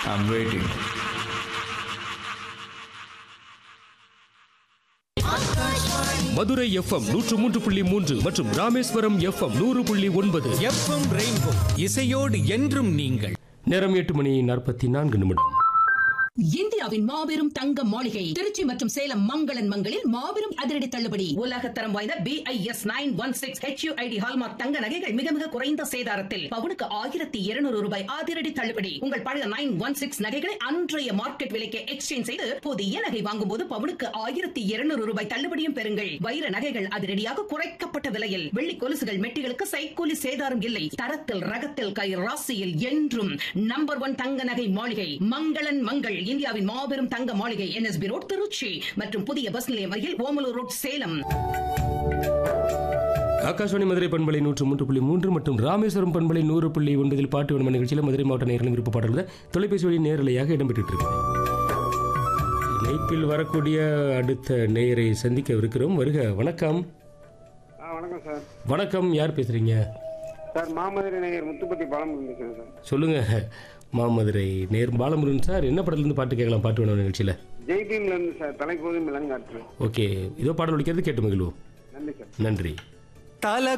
I'm waiting. Madurai FM நூற்று மூன்று புள்ளி மூன்று மற்றும் ராமேஸ்வரம் எஃப்எம் நூறு புள்ளி ஒன்பது எஃப்எம் ரெயின்போ இசையோடு என்றும் நீங்கள் நேரம் எட்டு மணி நாற்பத்தி நான்கு நிமிடம் இந்தியாவின் மாபெரும் தங்க மாளிகை திருச்சி மற்றும் சேலம் மங்களன் மங்களில் மாபெரும் அதிரடி தள்ளுபடி உலகத்தரம் வாய்ந்த B I S nine one six HUID hallmark தங்க நகைகள் மிக மிக குறைந்த சேதாரத்தில் பவுனுக்கு ஆயிரத்தி இருநூறு ரூபாய் அதிரடி தள்ளுபடி உங்கள் பழைய நைன் ஒன் சிக்ஸ் நகைகளை அன்றைய மார்க்கெட் விலைக்கு எக்ஸ்சேஞ்ச் செய்து புதிய நகை வாங்கும் போது பவுனுக்கு ஆயிரத்தி இருநூறு ரூபாய் தள்ளுபடியும் பெறுங்கள் வைர நகைகள் அதிரடியாக குறைக்கப்பட்ட விலையில் வெள்ளி கொலுசுகள் மெட்டிகளுக்கு சைக்கூலி சேதாரம் இல்லை தரத்தில் ரகத்தில் கை ராசியில் என்றும் நம்பர் ஒன் தங்க நகை மாளிகை மங்களன் மங்கள் இந்தியாவின் மாபெரும் தங்க மாளிகை என்எஸ்பி ரோட் திருச்சி மற்றும் புதிய பஸ் நிலையம் அருகில் ஓமலூர் ரோட் சேலம் ஆகாஷவாணி மதுரை பண்பலை நூற்று மூன்று புள்ளி மூன்று மற்றும் ராமேஸ்வரம் பண்பலை நூறு புள்ளி ஒன்பதில் பாட்டு வன்ம நிகழ்ச்சியில் மதுரை மாவட்ட நேர்களும் விருப்ப பாடல்கள் தொலைபேசி வழி நேரலையாக இடம்பெற்று இருக்கு இணைப்பில் வரக்கூடிய அடுத்த நேயரை சந்திக்கவிருக்கிறோம் வருக வணக்கம் ஆ வணக்கம் சார் வணக்கம் யார் பேசுறீங்க சார் மாமதுரை நேயர் முத்துப்பட்டி பாலம் பேசுகிறேன் சார் சொல்லுங்க மாமதுரை நேர் பாலமுருகன் சார் என்ன படத்துலேருந்து பாட்டு கேட்கலாம் பாட்டு வேணும் நிகழ்ச்சியில் ஜெய்பீம்ல இருந்து சார் தலைப்போதும் இளங்காற்று ஓகே இதோ பாடல் ஒழிக்கிறது கேட்டு மகிழ்வோம் நன்றி சார் நன்றி தல